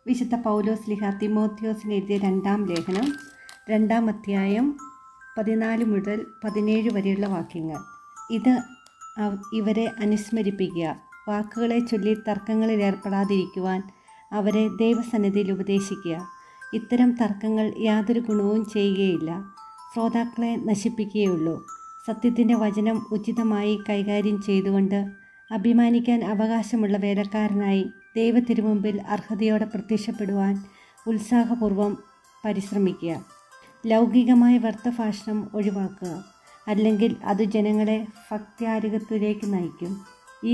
വിശുദ്ധ പൗലോസ് ലിഹ തിമോത്യോസിന് എഴുതിയ രണ്ടാം ലേഖനം രണ്ടാം അധ്യായം പതിനാല് മുതൽ പതിനേഴ് വരെയുള്ള വാക്യങ്ങൾ ഇത് അവ- ഇവരെ അനുസ്മരിപ്പിക്കുക വാക്കുകളെ ചൊല്ലി തർക്കങ്ങളിൽ ഏർപ്പെടാതിരിക്കുവാൻ അവരെ ദൈവസന്നിധിയിൽ ഉപദേശിക്കുക ഇത്തരം തർക്കങ്ങൾ യാതൊരു ഗുണവും ചെയ്യുകയില്ല ശ്രോതാക്കളെ നശിപ്പിക്കുകയുള്ളൂ സത്യത്തിൻ്റെ വചനം ഉചിതമായി കൈകാര്യം ചെയ്തുകൊണ്ട് അഭിമാനിക്കാൻ അവകാശമുള്ള വേലക്കാരനായി ദൈവത്തിരുമുമ്പിൽ അർഹതയോടെ പ്രത്യക്ഷപ്പെടുവാൻ ഉത്സാഹപൂർവം പരിശ്രമിക്കുക ലൗകികമായ വ്യർത്ഥഭാഷണം ഒഴിവാക്കുക അല്ലെങ്കിൽ അത് ജനങ്ങളെ ഭക്ത്യാരകത്വത്തിലേക്ക് നയിക്കും ഈ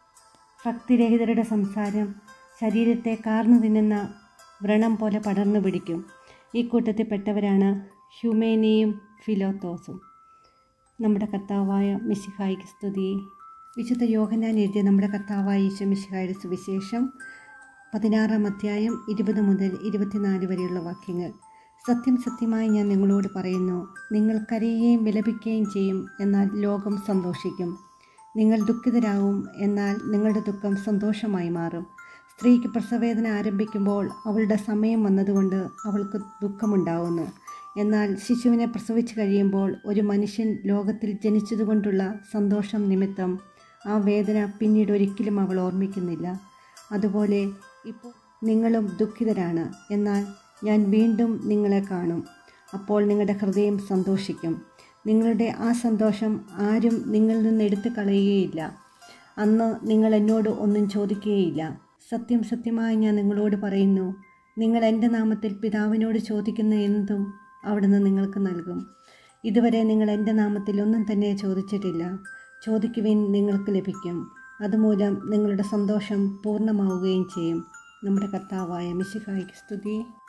ഭക്തിരഹിതരുടെ സംസാരം ശരീരത്തെ കാർന്നു തിന്നുന്ന വ്രണം പോലെ പടർന്നു പിടിക്കും ഈ കൂട്ടത്തിൽപ്പെട്ടവരാണ് ഹ്യൂമേനിയും ഫിലോത്തോസും നമ്മുടെ കർത്താവായ മിശിഹായിക്ക് സ്തുതി വിശുദ്ധ യോഹന്നാൻ എഴുതിയ നമ്മുടെ കർത്താവായ ഈശോ മിശിഹായുടെ സുവിശേഷം പതിനാറാം അധ്യായം ഇരുപത് മുതൽ ഇരുപത്തിനാല് വരെയുള്ള വാക്യങ്ങൾ സത്യം സത്യമായി ഞാൻ നിങ്ങളോട് പറയുന്നു നിങ്ങൾ കരയുകയും വിലപിക്കുകയും ചെയ്യും എന്നാൽ ലോകം സന്തോഷിക്കും നിങ്ങൾ ദുഃഖിതരാകും എന്നാൽ നിങ്ങളുടെ ദുഃഖം സന്തോഷമായി മാറും സ്ത്രീക്ക് പ്രസവേദന ആരംഭിക്കുമ്പോൾ അവളുടെ സമയം വന്നതുകൊണ്ട് അവൾക്ക് ദുഃഖമുണ്ടാവുന്നു എന്നാൽ ശിശുവിനെ പ്രസവിച്ചു കഴിയുമ്പോൾ ഒരു മനുഷ്യൻ ലോകത്തിൽ ജനിച്ചതുകൊണ്ടുള്ള സന്തോഷം നിമിത്തം ആ വേദന പിന്നീട് ഒരിക്കലും അവൾ ഓർമ്മിക്കുന്നില്ല അതുപോലെ ഇപ്പോൾ നിങ്ങളും ദുഃഖിതരാണ് എന്നാൽ ഞാൻ വീണ്ടും നിങ്ങളെ കാണും അപ്പോൾ നിങ്ങളുടെ ഹൃദയം സന്തോഷിക്കും നിങ്ങളുടെ ആ സന്തോഷം ആരും നിങ്ങളിൽ നിന്ന് എടുത്തു കളയുകയില്ല അന്ന് നിങ്ങൾ എന്നോട് ഒന്നും ചോദിക്കുകയില്ല സത്യം സത്യമായി ഞാൻ നിങ്ങളോട് പറയുന്നു നിങ്ങൾ എൻ്റെ നാമത്തിൽ പിതാവിനോട് ചോദിക്കുന്ന എന്തും അവിടുന്ന് നിങ്ങൾക്ക് നൽകും ഇതുവരെ നിങ്ങൾ എൻ്റെ നാമത്തിൽ ഒന്നും തന്നെ ചോദിച്ചിട്ടില്ല ചോദിക്കുവിൻ നിങ്ങൾക്ക് ലഭിക്കും അതുമൂലം നിങ്ങളുടെ സന്തോഷം പൂർണ്ണമാവുകയും ചെയ്യും നമ്മുടെ കർത്താവായ മിശിഹായ്ക്ക് സ്തുതി